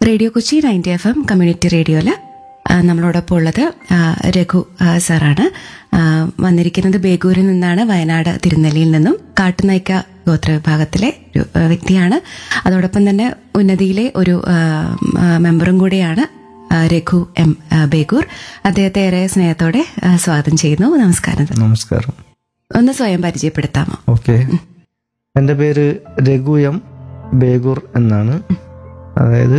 Radio Kochi ninety F M community റേഡിയോയില് ആ, നമ്മളോടൊപ്പം ഉള്ളത് ആ, രഘു ആ, സാറാണ് ആ, വന്നിരിക്കുന്നത് ബേഗൂരിൽ നിന്നാണ് വയനാട് തിരുനെല്ലിയിൽ നിന്നും കാട്ടുനൈക്ക ഗോത്രവിഭാഗത്തിലെ ഒരു ആ, വ്യക്തിയാണ് അതോടൊപ്പം തന്നെ ഉന്നതിയിലെ ഒരു ആ, ആ, മെമ്പറും കൂടിയാണ് ആ, രഘു എം ആ, ബേഗൂർ അദ്ദേഹത്തെ ഏറെ സ്നേഹത്തോടെ ആ, സ്വാഗതം ചെയ്യുന്നു നമസ്കാരം നമസ്കാരം ഒന്ന് സ്വയം പരിചയപ്പെടുത്താമോ ഓക്കെ എൻ്റെ പേര് രഘു എം ബേഗൂർ എന്നാണ് അതായത്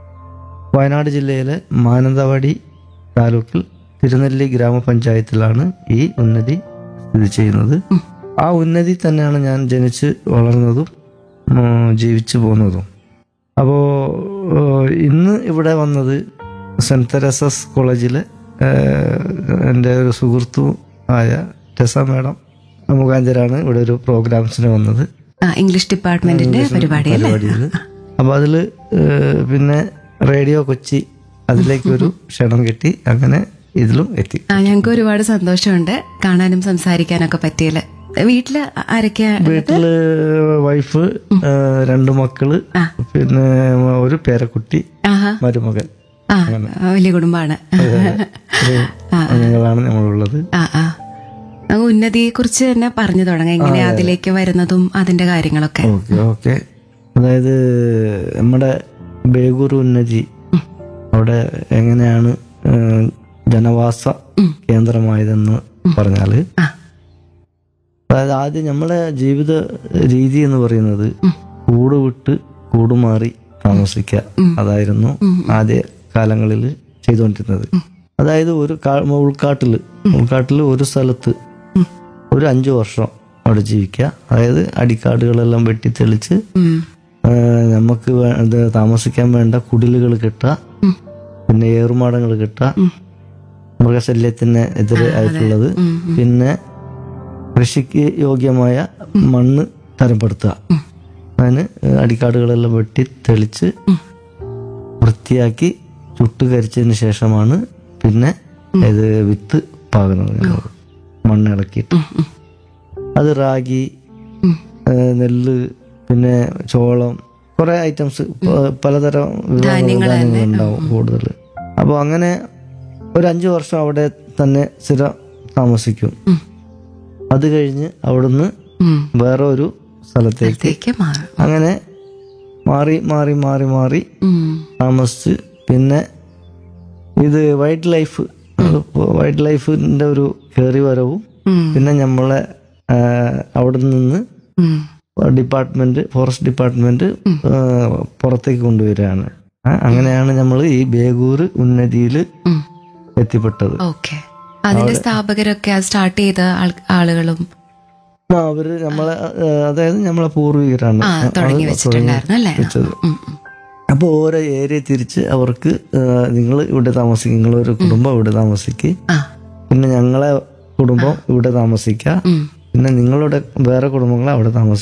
വയനാട് ജില്ലയിലെ മാനന്തവാടി താലൂക്കിൽ തിരുനെല്ലി ഗ്രാമപഞ്ചായത്തിലാണ് ഈ ഉന്നതി സ്ഥിതി ചെയ്യുന്നത് ആ ഉന്നതി തന്നെയാണ് ഞാൻ ജനിച്ച് വളർന്നതും ഉം, ജീവിച്ചു പോകുന്നതും അപ്പോൾ ഇന്ന് ഇവിടെ വന്നത് സെൻറ്റ് തെരേസസ് കോളേജിലെ ഏഹ്, എൻ്റെ ഒരു സുഹൃത്തു ആയ ടെസ മാഡം മുഖാന്തരാണ് ഇവിടെ ഒരു പ്രോഗ്രാംസിന് വന്നത് ആ, ഇംഗ്ലീഷ് ഡിപ്പാർട്ട്മെന്റിന്റെ പരിപാടി അല്ലേ പരിപാടിയിൽ അപ്പോൾ അതിൽ പിന്നെ റേഡിയോ കൊച്ചി അതിലേക്ക് ഒരു ക്ഷണം കിട്ടി അങ്ങനെ ഇതിലും എത്തി ആ ഞങ്ങൾക്ക് ഒരുപാട് സന്തോഷമുണ്ട് കാണാനും സംസാരിക്കാനൊക്കെ പറ്റിയല് വീട്ടില് ആരൊക്കെയാ വീട്ടില് വൈഫ് ഏഹ്, രണ്ട് മക്കള് പിന്നെ ഒരു പേരക്കുട്ടി ആഹാ മരുമകൻ ആ വലിയ കുടുംബാണ് ഒരു അംഗങ്ങളാണ് നമ്മളുള്ളത് ആ ആ അങ്ങ് ഉന്നതിയെ കുറിച്ച് തന്നെ പറഞ്ഞു തുടങ്ങാം എങ്ങനെ അതിലേക്ക് വരുന്നതും അതിന്റെ കാര്യങ്ങളൊക്കെ ഓക്കെ ഓക്കെ അതായത് നമ്മുടെ ബേഗൂർ ഉന്നതി അവിടെ എങ്ങനെയാണ് ഏഹ്, ജനവാസ കേന്ദ്രമായതെന്ന് പറഞ്ഞാല് ആ അതായത് ആദ്യം നമ്മുടെ ജീവിത രീതി എന്ന് പറയുന്നത് കൂട് വിട്ട് കൂടുമാറി താമസിക്കുക അതായിരുന്നു ആദ്യ കാലങ്ങളിൽ ചെയ്തുകൊണ്ടിരുന്നത് അതായത് ഒരു കാ- ഉൾക്കാട്ടില് ഉൾക്കാട്ടില് ഒരു സ്ഥലത്ത് ഒരു അഞ്ചു വർഷം അവിടെ ജീവിക്കുക അതായത് അടിക്കാടുകളെല്ലാം വെട്ടിത്തെളിച്ച് ഉം. ആ, നമുക്ക് വേ- ഇത് താമസിക്കാൻ വേണ്ട കുടിലുകൾ കിട്ടുക പിന്നെ ഏറുമാടങ്ങൾ കിട്ടുക മൃഗശല്യത്തിന് എതിരെ ആയിട്ടുള്ളത് പിന്നെ കൃഷിക്ക് യോഗ്യമായ മണ്ണ് തരപ്പെടുത്തുക അതിന് അടിക്കാടുകളെല്ലാം വെട്ടി തെളിച്ച് വൃത്തിയാക്കി ചുട്ടുകരിച്ചതിന് ശേഷമാണ് പിന്നെ ഇത് വിത്ത് പാകുന്നത് ഞങ്ങൾ മണ്ണ് ഇളക്കിയിട്ട് അത് റാഗി ഏഹ് നെല്ല് പിന്നെ ചോളം കുറെ ഐറ്റംസ് പലതരം വിഭവങ്ങൾ ധാന്യങ്ങളുണ്ടാവും കൂടുതൽ അപ്പോൾ അങ്ങനെ ഒരു അഞ്ചു വർഷം അവിടെ തന്നെ സ്ഥിരം താമസിക്കും അത് കഴിഞ്ഞ് അവിടുന്ന് ഉം. വേറെ ഒരു സ്ഥലത്തേക്ക് ത്തേക്ക് മാറും അങ്ങനെ മാറി മാറി മാറി മാറി ഉം. താമസിച്ച് പിന്നെ ഇത് വൈൽഡ് ലൈഫ് വൈൽഡ് ലൈഫിന്റെ ഒരു കയറി വരവും ഉം. പിന്നെ നമ്മളെ ആ, അവിടെ നിന്ന് ഉം. ഡിപ്പാർട്ട്മെന്റ് ഫോറസ്റ്റ് ഡിപ്പാർട്ട്മെന്റ് ആ, പുറത്തേക്ക് കൊണ്ടുവരികയാണ് ആ, അങ്ങനെയാണ് നമ്മൾ ഈ ബേഗൂർ ഉന്നതിയിൽ ഉം. എത്തിപ്പെട്ടത് ഓക്കെ അതിന്റെ സ്ഥാപകരൊക്കെ അത് സ്റ്റാർട്ട് ചെയ്ത ആൾ- ആളുകളും ആ, അവര് നമ്മളെ ആ, അതായത് നമ്മളെ പൂർവികരാണ് ആ തുടങ്ങി വെച്ചിട്ടുണ്ടായിരുന്നു അല്ലേ വെച്ചത് ഉം, ഉം. അപ്പോൾ ഓരോ ഏരിയ തിരിച്ച് അവർക്ക് നിങ്ങൾ ഇവിടെ താമസിക്കും നിങ്ങളൊരു കുടുംബം ഇവിടെ താമസിക്ക് ആ പിന്നെ ഞങ്ങളെ കുടുംബം ഇവിടെ താമസിക്കുക ഉം. പിന്നെ നിങ്ങളുടെ വേറെ കുടുംബങ്ങൾ അവിടെ താമസിക്കുക